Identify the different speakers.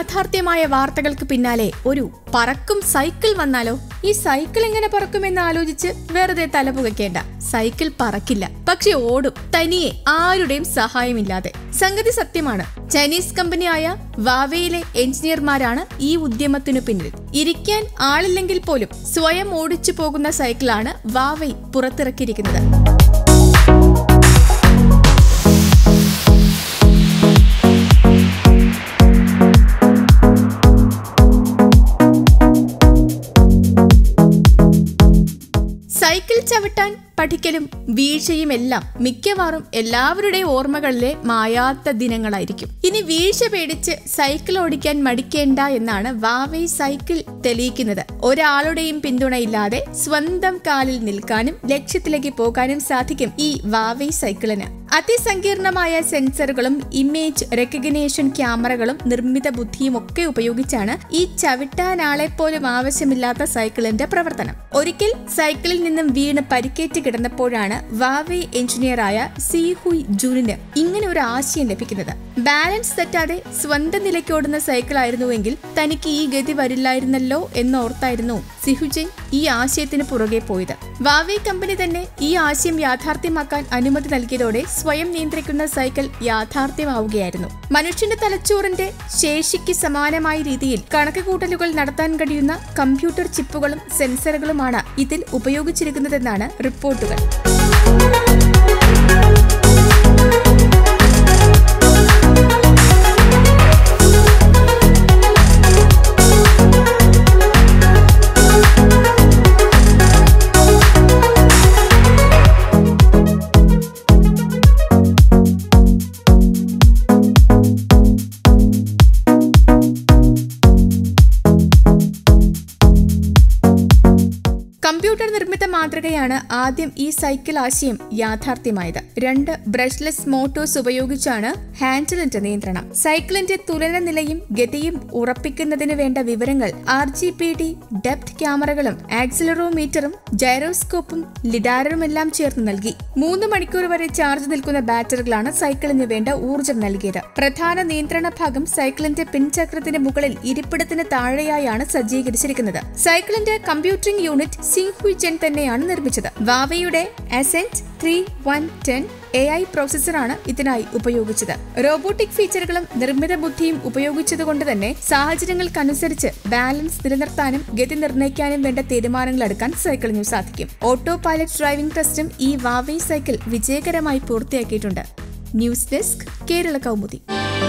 Speaker 1: യാഥാർത്ഥ്യമായ വാർത്തകൾക്ക് പിന്നാലെ ഒരു പറക്കും സൈക്കിൾ വന്നാലോ ഈ സൈക്കിൾ എങ്ങനെ പറക്കുമെന്ന് ആലോചിച്ച് വെറുതെ തലപുകയ്ക്കേണ്ട സൈക്കിൾ പറക്കില്ല പക്ഷെ ഓടും തനിയെ ആരുടെയും സഹായമില്ലാതെ സംഗതി സത്യമാണ് ചൈനീസ് കമ്പനിയായ വാവയിലെ എഞ്ചിനീയർമാരാണ് ഈ ഉദ്യമത്തിനു പിന്നിൽ ഇരിക്കാൻ ആളില്ലെങ്കിൽ പോലും സ്വയം ഓടിച്ചു പോകുന്ന സൈക്കിളാണ് വാവൈ പുറത്തിറക്കിയിരിക്കുന്നത് സൈക്കിൾ ചവിട്ടാൻ പഠിക്കലും വീഴ്ചയും എല്ലാം മിക്കവാറും എല്ലാവരുടെയും ഓർമ്മകളിലെ മായാത്ത ദിനങ്ങളായിരിക്കും ഇനി വീഴ്ച പേടിച്ച് സൈക്കിൾ ഓടിക്കാൻ മടിക്കേണ്ട എന്നാണ് വാവൈ സൈക്കിൾ തെളിയിക്കുന്നത് ഒരാളുടെയും പിന്തുണയില്ലാതെ സ്വന്തം കാലിൽ നിൽക്കാനും ലക്ഷ്യത്തിലേക്ക് പോകാനും സാധിക്കും ഈ വാവൈ സൈക്കിളിന് അതിസങ്കീർണമായ സെൻസറുകളും ഇമേജ് റെക്കഗ്നേഷൻ ക്യാമറകളും നിർമ്മിത ബുദ്ധിയും ഒക്കെ ഉപയോഗിച്ചാണ് ഈ ചവിട്ടാൻ ആളെ പോലും ആവശ്യമില്ലാത്ത സൈക്കിളിന്റെ പ്രവർത്തനം ഒരിക്കൽ സൈക്കിളിൽ നിന്നും വീണ് പരിക്കേറ്റ് കിടന്നപ്പോഴാണ് വാവേ എഞ്ചിനീയറായ സി ഹുയ് ജൂനിന് ഇങ്ങനെ ഒരു ആശയം ലഭിക്കുന്നത് ബാലൻസ് തെറ്റാതെ സ്വന്തം നിലയ്ക്ക് ഓടുന്ന സൈക്കിൾ ആയിരുന്നുവെങ്കിൽ തനിക്ക് ഈ ഗതി വരില്ലായിരുന്നല്ലോ എന്നോർത്തായിരുന്നു സിഹുജൻ ഈ ആശയത്തിന് പുറകെ പോയത് വാവേ കമ്പനി തന്നെ ഈ ആശയം യാഥാർത്ഥ്യമാക്കാൻ അനുമതി നൽകിയതോടെ സ്വയം നിയന്ത്രിക്കുന്ന സൈക്കിൾ യാഥാർത്ഥ്യമാവുകയായിരുന്നു മനുഷ്യന്റെ തലച്ചോറിന്റെ ശേഷിക്ക് സമാനമായ രീതിയിൽ കണക്കുകൂട്ടലുകൾ നടത്താൻ കഴിയുന്ന കമ്പ്യൂട്ടർ ചിപ്പുകളും സെൻസറുകളുമാണ് ഇതിൽ ഉപയോഗിച്ചിരിക്കുന്നതെന്നാണ് റിപ്പോർട്ടുകൾ കമ്പ്യൂട്ടർ നിർമ്മിത മാതൃകയാണ് ആദ്യം ഈ സൈക്കിൾ ആശയം യാഥാർത്ഥ്യമായത് രണ്ട് ബ്രഷ്ലെസ് മോട്ടോഴ്സ് ഉപയോഗിച്ചാണ് ഹാൻഡിലിന്റെ നിയന്ത്രണം സൈക്കിളിന്റെ തുലന നിലയും ഗതിയും ഉറപ്പിക്കുന്നതിന് വേണ്ട വിവരങ്ങൾ R G B D depth ക്യാമറകളും ആക്സിലറോമീറ്ററും ജൈറോസ്കോപ്പും ലിഡാരറും എല്ലാം ചേർന്ന് നൽകി മൂന്ന് മണിക്കൂർ വരെ ചാർജ് നിൽക്കുന്ന ബാറ്ററികളാണ് സൈക്കിളിന് വേണ്ട ഊർജ്ജം നൽകിയത് പ്രധാന നിയന്ത്രണ ഭാഗം സൈക്കിളിന്റെ പിൻചക്രത്തിന് മുകളിൽ ഇരിപ്പിടത്തിന് താഴെയായാണ് സജ്ജീകരിച്ചിരിക്കുന്നത് സൈക്കിളിന്റെ കമ്പ്യൂട്ടിംഗ് യൂണിറ്റ് സിംഹുജൻ തന്നെയാണ് നിർമ്മിച്ചത് വാവയുടെ Ascend three one ten A I പ്രോസസ്സറാണ് ഇതിനായി ഉപയോഗിച്ചത് റോബോട്ടിക് ഫീച്ചറുകളും നിർമ്മിത ബുദ്ധിയും ഉപയോഗിച്ചതുകൊണ്ട് തന്നെ സാഹചര്യങ്ങൾക്കനുസരിച്ച് ബാലൻസ് നിലനിർത്താനും ഗതി നിർണ്ണയിക്കാനും വേണ്ട തീരുമാനങ്ങൾ എടുക്കാൻ സൈക്കിളിന് സാധിക്കും ഓട്ടോ പൈലറ്റ് ഡ്രൈവിംഗ് ടെസ്റ്റും ഈ വാവേ സൈക്കിൾ വിജയകരമായി പൂർത്തിയാക്കിയിട്ടുണ്ട് ന്യൂസ് ഡെസ്ക് കേരള കൗമുദി